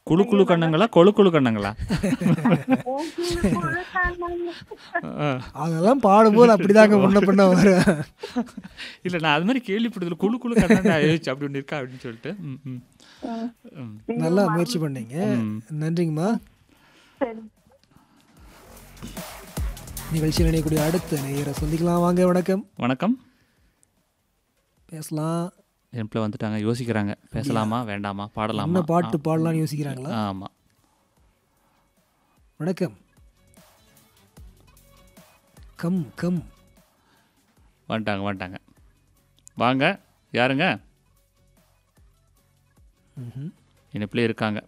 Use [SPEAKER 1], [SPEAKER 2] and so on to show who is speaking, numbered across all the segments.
[SPEAKER 1] குழு குழு கண்ணங்களா கொழு குழு கண்ணங்களா ஆ.
[SPEAKER 2] அதெல்லாம் பாடும்போது அப்படிதாங்க முன்ன பின்ன வரும்
[SPEAKER 1] இல்ல நான் அது மாதிரி கேள்விப்படுதல குழு குழு கண்ணா ஆயிடுச்சு அப்படி ஒன்று இருக்கா அப்படின்னு சொல்லிட்டு ம், ம். ம்.
[SPEAKER 2] நல்லா முயற்சி பண்ணீங்க நன்றிங்கம்மா
[SPEAKER 3] சரி
[SPEAKER 2] நிகழ்ச்சியில் இணையக்கூடிய அடுத்த நேயரை சந்திக்கலாம் வாங்க வணக்கம்
[SPEAKER 1] வணக்கம்
[SPEAKER 2] பேசலாம்
[SPEAKER 1] என் வந்துட்டாங்க யோசிக்கிறாங்க பேசலாமா வேண்டாமா
[SPEAKER 2] என்ன
[SPEAKER 1] பாடலாமா
[SPEAKER 2] பாட்டு பாடலாம்னு யோசிக்கிறாங்களா
[SPEAKER 1] ஆமா
[SPEAKER 2] வணக்கம் கம் கம்
[SPEAKER 1] வந்துட்டாங்க வந்துட்டாங்க வாங்க யாருங்க
[SPEAKER 2] ம்ஹும்.
[SPEAKER 1] இனிப்பிலே இருக்காங்க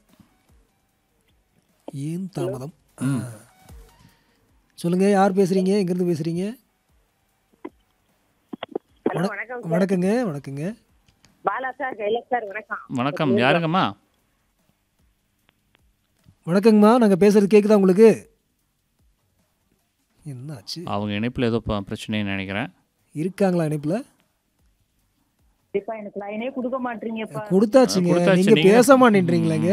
[SPEAKER 2] ஏன் தாமதம் ஆ. சொல்லுங்க யார் பேசுறீங்க எங்கிருந்து பேசுறீங்க
[SPEAKER 3] ஹலோ வணக்கம்
[SPEAKER 2] வணக்கங்க வணக்கங்க
[SPEAKER 3] பாலா சார் கைலாஷ் சார் வணக்கம்
[SPEAKER 1] வணக்கம் யாருங்கம்மா
[SPEAKER 2] வணக்கங்கம்மா நாங்க பேசுறது கேக்குதா உங்களுக்கு என்னாச்சு
[SPEAKER 1] அவங்க இணைப்பில் ஏதோ ப- பிரச்சனைன்னு நினைக்கிறேன்
[SPEAKER 2] இருக்காங்களா இணைப்புல
[SPEAKER 3] இப்ப எனக்கு லைனே கொடுக்க மாட்டீங்கப்பா
[SPEAKER 2] கொடுத்தாச்சுங்க
[SPEAKER 1] கொடுத்தாச்சு,
[SPEAKER 2] நீங்க
[SPEAKER 1] நீங்க-
[SPEAKER 2] பேச மாட்டேன்றீங்களேங்க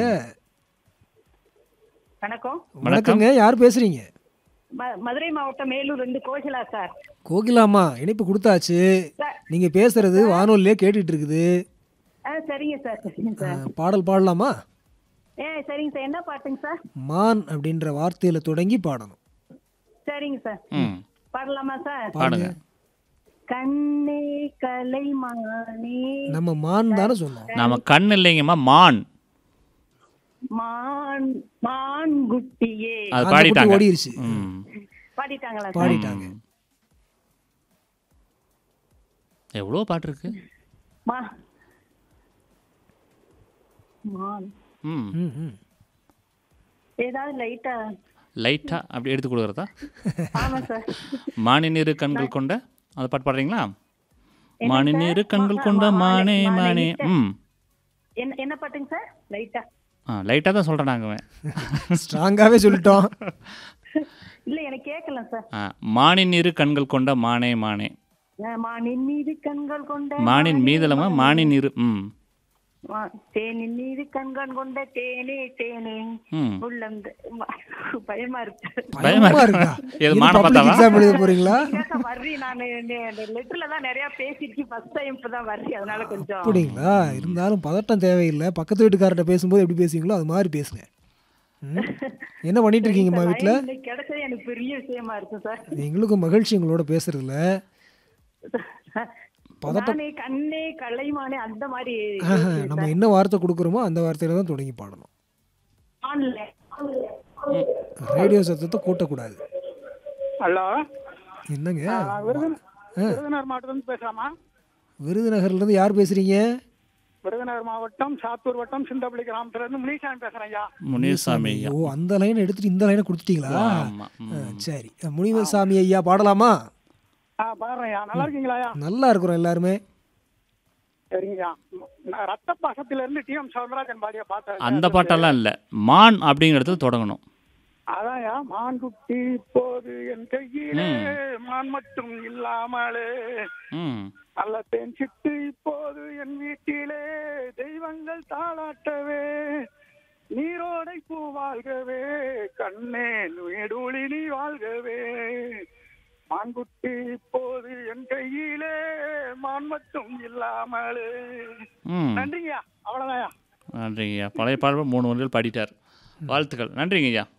[SPEAKER 3] வணக்கம்
[SPEAKER 2] வணக்கங்க யார் பேசுறீங்க
[SPEAKER 3] ம- மதுரை மாவட்டம் மேலூர் இருந்து கோகிலா சார்
[SPEAKER 2] கோகிலாமா இணைப்பு கொடுத்தாச்சு
[SPEAKER 3] சார்
[SPEAKER 2] நீங்க பேசுறது வானொலியே கேட்டுட்டு இருக்குது
[SPEAKER 3] ஆ சரிங்க சார் சரிங்க
[SPEAKER 2] ஆ,
[SPEAKER 3] சார்
[SPEAKER 2] பாடல் பாடலாமா
[SPEAKER 3] ஏ சரிங்க சார் என்ன பாட்டுங்க சார்
[SPEAKER 2] மான் அப்படின்ற வார்த்தையில தொடங்கி பாடணும்
[SPEAKER 3] சரிங்க சார்
[SPEAKER 1] ம்
[SPEAKER 3] பாடலாமா சார்
[SPEAKER 1] பாடுங்க
[SPEAKER 3] கண்ணே கலைமானே
[SPEAKER 2] நம்ம மான் தானே சொன்னோம்
[SPEAKER 1] நாம கண் இல்லைங்கம்மா மான்
[SPEAKER 3] மான் மான் குட்டியே
[SPEAKER 1] அது
[SPEAKER 2] அந்த குட்டி
[SPEAKER 1] பாடிட்டாங்க
[SPEAKER 2] ஓடிருச்சு
[SPEAKER 1] ம்
[SPEAKER 3] பாடிட்டாங்களா சார்
[SPEAKER 2] பாடிட்டாங்க
[SPEAKER 1] எவ்வளோ பாட்டு இருக்கு
[SPEAKER 3] மா மான்
[SPEAKER 1] ம்
[SPEAKER 2] ம், ம்.
[SPEAKER 3] ஏதாவது லைட்டா
[SPEAKER 1] லைட்டா அப்படி எடுத்து கொடுக்குறதா
[SPEAKER 3] ஆமா சார்
[SPEAKER 1] மானினிரு கண்கள் கொண்ட அந்த பாட்டு பாடுறீங்களா மானினிரு கண்கள் கொண்ட மானே மானே ம்
[SPEAKER 3] என்ன என்ன பாட்டுங்க சார் லைட்டா
[SPEAKER 1] ஆ லைட்டாக தான் சொல்கிறேன் நாங்கள்
[SPEAKER 2] ஸ்ட்ராங்காவே சொல்லிட்டோம்
[SPEAKER 3] இல்ல எனக்கு கேட்கல சார்
[SPEAKER 1] ஆ மானினிரு கண்கள் கொண்ட மானே மானே
[SPEAKER 3] அஹ் மானின் மீது கண்கள் கொண்ட
[SPEAKER 1] மானின் மீதலமா மானினிரு ம்
[SPEAKER 3] மா- தேனின் மீது கண்கள் கொண்ட தேனே தேனே
[SPEAKER 1] ம்
[SPEAKER 3] உள்ளம் த- ம- பயமா இருக்கு
[SPEAKER 1] பயமா
[SPEAKER 2] பயமா
[SPEAKER 1] இருக்கா?
[SPEAKER 2] இருக்கா
[SPEAKER 1] எது
[SPEAKER 2] இது
[SPEAKER 1] மானம்
[SPEAKER 2] public
[SPEAKER 1] பார்த்தாவா?
[SPEAKER 2] exam எழுத போறீங்களா
[SPEAKER 3] கேட்க வர்றி நான் லெட்டர்ல தான் நிறைய பேசிருக்கேன் ஃபர்ஸ்ட் டைம் இப்பதான் வர்றி அதனால கொஞ்சம்
[SPEAKER 2] அப்படிங்களா இருந்தாலும் பதட்டம் தேவையில்லை பக்கத்து வீட்டுக்காரர்கிட்ட பேசும்போது எப்படி பேசுவீங்களோ அது மாதிரி பேசுங்க ம். என்ன பண்ணிட்டு இருக்கீங்கம்மா வீட்டில்
[SPEAKER 3] line இன்னைக்கு கிடைச்சது எனக்கு பெரிய விஷயமா இருக்கு சார்
[SPEAKER 2] எங்களுக்கும் மகிழ்ச்சி உங்களோட பேசுறதுல
[SPEAKER 3] நானே கண்ணே கலைமானே அந்த மாதிரி
[SPEAKER 2] ஆஹா, நம்ம என்ன வார்த்தை கொடுக்குறோமோ அந்த வார்த்தையில தான் தொடங்கி பாடணும்
[SPEAKER 3] ஆன்ல
[SPEAKER 2] ரேடியோ சத்தத்தை கூட்டக்கூடாது
[SPEAKER 4] ஹலோ
[SPEAKER 2] என்னங்க
[SPEAKER 4] விருதுநகர் விருதுநகர் மாவட்டத்துலேருந்து பேசலாமா
[SPEAKER 2] விருதுநகர்ல இருந்து யார் பேசுறீங்க
[SPEAKER 4] விருதுநகர் மாவட்டம் சாத்தூர் வட்டம் சிந்தப்பள்ளி கிராமத்துலேருந்து முனிசாமி பேசுகிறேன் ஐயா
[SPEAKER 1] முனியசாமி ஐயா
[SPEAKER 2] ஓ அந்த லைன் எடுத்துட்டு இந்த லைனை கொடுத்துட்டீங்களா
[SPEAKER 1] ஆமா ம்.
[SPEAKER 2] ஆ, சரி முனிவசாமி ஐயா பாடலாமா
[SPEAKER 4] ஆ பாடுறேன் ஐயா நல்லா இருக்கீங்களா ஐயா
[SPEAKER 2] நல்லா இருக்கிறோம் எல்லாருமே
[SPEAKER 4] சரிங்கய்யா நான் ரத்த பாசத்திலிருந்து டி எம் சவுந்தரராஜன் பாடிய பார்த்தேன்
[SPEAKER 1] அந்த பாட்டெல்லாம் இல்லை மான் அப்படிங்கிறது தொடங்கணும்
[SPEAKER 4] அதான்யா மான்குட்டி இப்போது என் கையிலே மான் மட்டும் இல்லாமலே
[SPEAKER 1] ம்
[SPEAKER 4] நல்ல தேன் சிட்டு இப்போது என் வீட்டிலே தெய்வங்கள் தாளாட்டவே நீரோடை பூ வாழ்கவே கண்ணே நுயடூழி நீ வாழ்கவே மான்குட்டி இப்போது என் கையிலே மான் மட்டும் இல்லாமலே
[SPEAKER 1] ம்
[SPEAKER 4] நன்றிங்கய்யா அவ்வளவுதான்யா
[SPEAKER 1] நன்றிங்க ஐயா பழைய பாடல் மூணு வரிகள் பாடிட்டார் வாழ்த்துக்கள் நன்றிங்க ஐயா